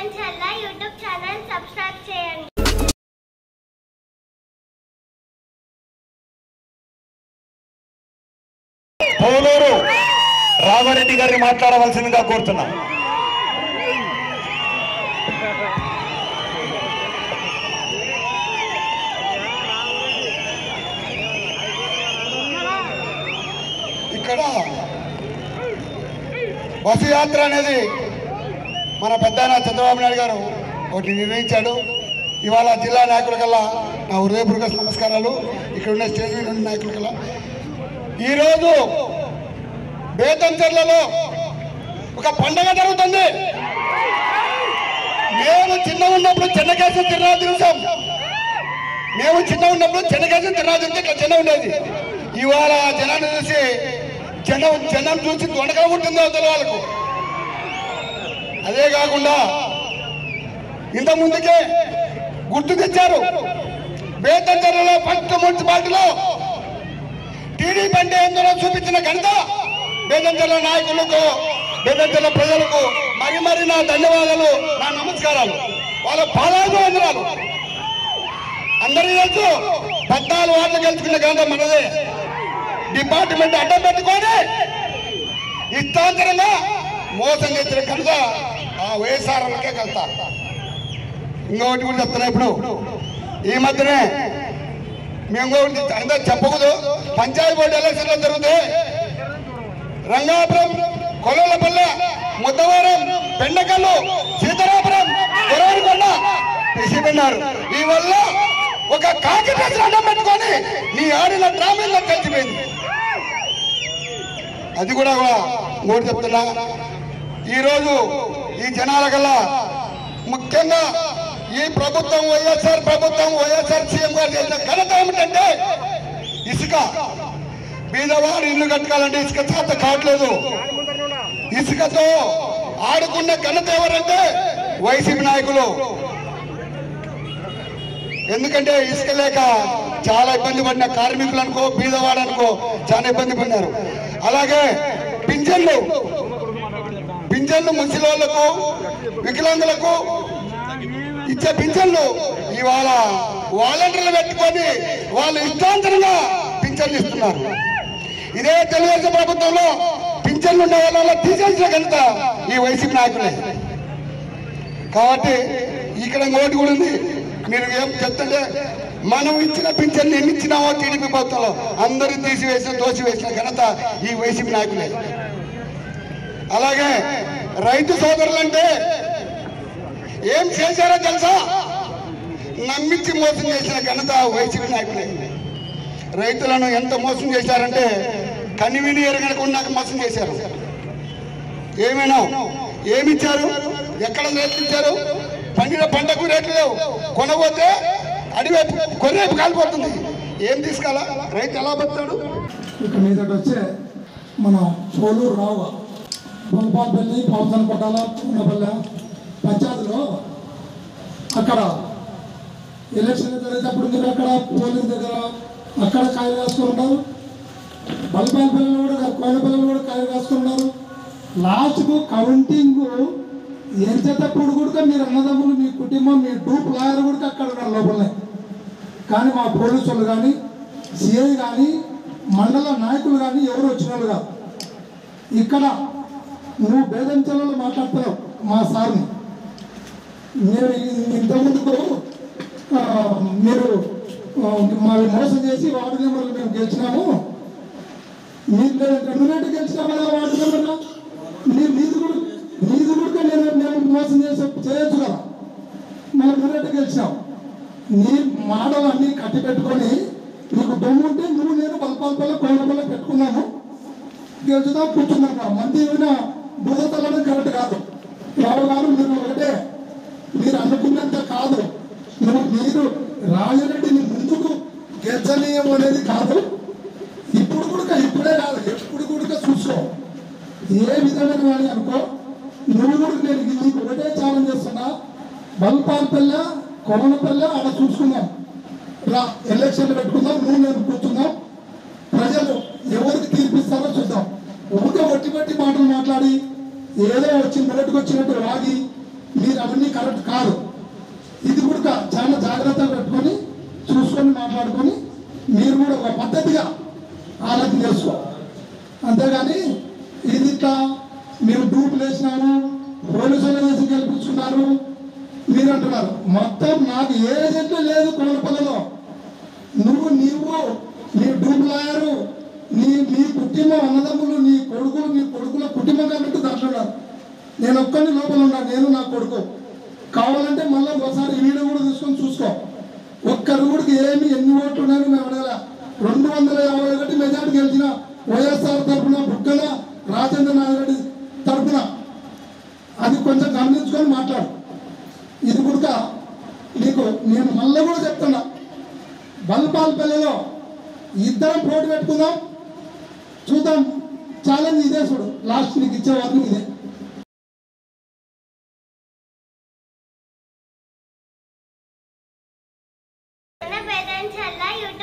చల్ల YouTube channel subscribe చేయండి పోలూరు రామారెడ్డి గారిని మాట్లాడవలసిందిగా కోరుతున్నాం ఇక్కడ బస్సు యాత్ర అనేది మన పెద్ద చంద్రబాబు నాయుడు గారు ఒకటి నిర్ణయించాడు ఇవాళ జిల్లా నాయకుల కల్లా నా హృదయపూర్వక నమస్కారాలు ఇక్కడ ఉన్న స్టేజ్ మీద ఉన్న నాయకుల కల్లా ఈరోజు బేతంచెర్లలో ఒక పండగ జరుగుతుంది మేము చిన్న ఉన్నప్పుడు చిన్నకేసం తిరునాళ్ళు చూసాం మేము చిన్న ఉన్నప్పుడు చిన్నకేసం తిరునాళ్ళు చూస్తే ఇట్లా చిన్న ఉండేది ఇవాళ ఆ జనాన్ని చూసి జనం జనం చూసి దొండగా ఉంటుందో అవతల వాళ్ళకు అదే కాకుండా ఇంత ముందుకే గుర్తు తెచ్చారు బేతంచెర్లలో ఫస్ట్ మున్సిపాలిటీలో టీడీపీ అంటే ఏందో చూపించిన ఘనత బేదంచెల నాయకులకు బేదంచెల ప్రజలకు మరి మరి నా ధన్యవాదాలు నా నమస్కారాలు వాళ్ళ పాదాలు వందనాలు అందరికీ తెలుసు పద్నాలుగు వార్లు గెలుచుకున్న ఘనత మనదే డిపార్ట్మెంట్ అడ్డం పెట్టుకొని ఇష్టాంతరంగా మోసం చేసిన ఘనత ఆ వైఎస్ఆర్లకే కలుతా ఇంకొకటి కూడా చెప్తున్నా ఇప్పుడు ఈ మధ్యనే మేము కూడా అందరూ చెప్పకూడదు పంచాయతీ బోర్డు ఎలక్షన్లు జరుగుతాయి రంగాపురం కొలలపల్లె ముద్దవరం పెండకల్లు సీతారాపురం గొరవరికొండ పిసిపెన్నారు ఈ వల్ల ఒక కాకి డ్రెస్ అడ్డం పెట్టుకొని నీ ఆడిన డ్రామాలో కలిసిపోయింది అది కూడా మూడు చెప్తున్నా ఈరోజు ఈ జనాల కల్లా ముఖ్యంగా ఈ ప్రభుత్వం వైఎస్ఆర్ ప్రభుత్వం వైఎస్ఆర్ సీఎం గారు చేసిన ఘనత ఏమిటంటే ఇసుక బీదవాడు ఇల్లు కట్టుకోవాలంటే ఇసుక చేత కావట్లేదు ఇసుకతో ఆడుకున్న ఘనత ఎవరంటే వైసీపీ నాయకులు ఎందుకంటే ఇసుక లేక చాలా ఇబ్బంది పడిన కార్మికులు అనుకో బీదవాడు అనుకో చాలా ఇబ్బంది పడినారు అలాగే పింఛన్లు పింఛన్లు ముసలివాళ్లకు వికలాంగులకు ఇచ్చే పింఛన్లు ఇవాళ వాలంటీర్లు పెట్టుకొని వాళ్ళు ఇష్టాంతరంగా పింఛన్లు ఇస్తున్నారు ఇదే తెలుగుదేశం ప్రభుత్వంలో పింఛన్లు ఉన్న వాళ్ళ తీసేసిన ఘనత ఈ వైసీపీ నాయకులే కాబట్టి ఇక్కడ ఇంకోటి కూడా ఉంది మీరు ఏం చెప్తుంటే మనం ఇచ్చిన పింఛన్ ఎన్ని ఇచ్చినామో టీడీపీ ప్రభుత్వంలో అందరూ తీసివేసిన దోసివేసిన ఘనత ఈ వైసీపీ నాయకులే అలాగే రైతు సోదరులంటే ఏం చేశారో తెలుసా నమ్మించి మోసం చేసిన ఘనత వైసీపీ నాయకులే రైతులను ఎంత మోసం చేశారంటే కనివిని ఎరగనకుండా మోసం చేశారు ఏమైనా ఏమిచ్చారు ఎక్కడ రేట్లు ఇచ్చారు పండిన పంటకు రేట్లు లేవు కొనబోతే అడివైపు కొన్నేపు కాలిపోతుంది ఏం తీసుకోవాలా రైతు ఎలా బతాడు ఇక మీదటి వచ్చే మన సోలూరు రావు బొంపాపల్లి పవసన కొట్టాల పూనపల్లె పంచాయతీలో అక్కడ ఎలక్షన్ జరిగేటప్పుడు మీరు అక్కడ పోలింగ్ దగ్గర అక్కడ కాయ వేసుకుంటారు బల్పాల పిల్లలు కూడా కోయిల పిల్లలు కూడా కాయ వేసుకుంటారు లాస్ట్కు కౌంటింగ్ ఎంచేటప్పుడు కూడా మీరు అన్నదమ్ములు మీ కుటుంబం మీ డూప్ లాయర్ కూడా అక్కడ ఉన్నారు లోపలనే కానీ మా పోలీసులు కానీ సిఐ కానీ మండల నాయకులు కానీ ఎవరు వచ్చిన వాళ్ళు కాదు ఇక్కడ నువ్వు బేదంచెలలో మాట్లాడుతున్నావు మా సార్ని మీరు ఇంతకుముందుకు ఆ, మీరు ఆ, మా మోసం చేసి వార్డు నెంబర్లు మేము గెలిచినాము మీరు రెండు రేటు గెలిచినాము కదా వార్డు నెంబర్లో మీరు నీది కూడా నీది కూడా నేను మేము మోసం చేసి చేయొచ్చు కదా మనం నువ్వు గెలిచినావు నీ మాటలు అన్నీ కట్టి పెట్టుకొని నీకు దమ్ము ఉంటే నువ్వు నేను బలపాలపల్ల కోడపల్ల పెట్టుకున్నాము గెలుచుదాం కూర్చున్నాం రా. మంది ఏమైనా బుధ తల్లడం కరెక్ట్ కాదు రావు గారు మీరు ఒకటే మీరు అనుకున్నంత కాదు నువ్వు మీరు రాజరెడ్డిని ముందుకు గెచ్చనీయం అనేది కాదు ఇప్పుడు కూడా ఇప్పుడే కాదు ఎప్పుడు కూడా చూసుకో ఏ విధమైన వాడి అనుకో నువ్వు కూడా నేను నీకు ఒకటే ఛాలెంజ్ చేస్తున్నా బల్పాలపల్ల కొమలపల్ల అక్కడ చూసుకుందాం రా ఎలక్షన్లు పెట్టుకుందాం నువ్వు నేను కూర్చుందాం ప్రజలు ఎవరికి తీర్పిస్తారో చూద్దాం ఊరికే ఒట్టి పట్టి మాటలు మాట్లాడి ఏదో వచ్చి మొదటికి వచ్చినట్టు వాగి మీరు అవన్నీ కరెక్ట్ జాగ్రత్త పెట్టుకొని చూసుకొని మాట్లాడుకొని మీరు కూడా ఒక పద్ధతిగా ఆలోచన చేసుకో అంతేగాని ఇది ఇట్లా మీరు డూపులు వేసినారు పోలీసులు వేసి గెలిపించుకున్నారు మీరు అంటున్నారు మొత్తం నాకు ఏజెంట్ లేదు కోనపల్లిలో నువ్వు నీవు నీ డూబ్ లాయరు నీ నీ కుటుంబం అన్నదమ్ములు నీ కొడుకులు నీ కొడుకుల కుటుంబం కాబట్టి దాంట్లో ఉన్నారు నేను ఒక్కడిని లోపల ఉన్నా నేను నా కొడుకు కావాలంటే మళ్ళీ ఒకసారి ఈ వీడియో కూడా తీసుకొని చూసుకో ఒక్కరు కూడా ఏమి ఎన్ని ఓట్లు ఉన్నాయని మేము అడగల రెండు వందల యాభై ఒకటి మెజార్టీ గెలిచిన వైఎస్ఆర్ తరఫున బుక్కల రాజేంద్ర నాయుడు రెడ్డి తరఫున అది కొంచెం గమనించుకొని మాట్లాడు ఇది కూడా నీకు నేను మళ్ళీ కూడా చెప్తున్నా బల్పాలపల్లిలో ఇద్దరం పోటీ పెట్టుకుందాం చూద్దాం ఛాలెంజ్ ఇదే చూడు లాస్ట్ నీకు ఇచ్చే వారిని ఇదే మన పేరెంట్స్ అలా యూట్యూబ్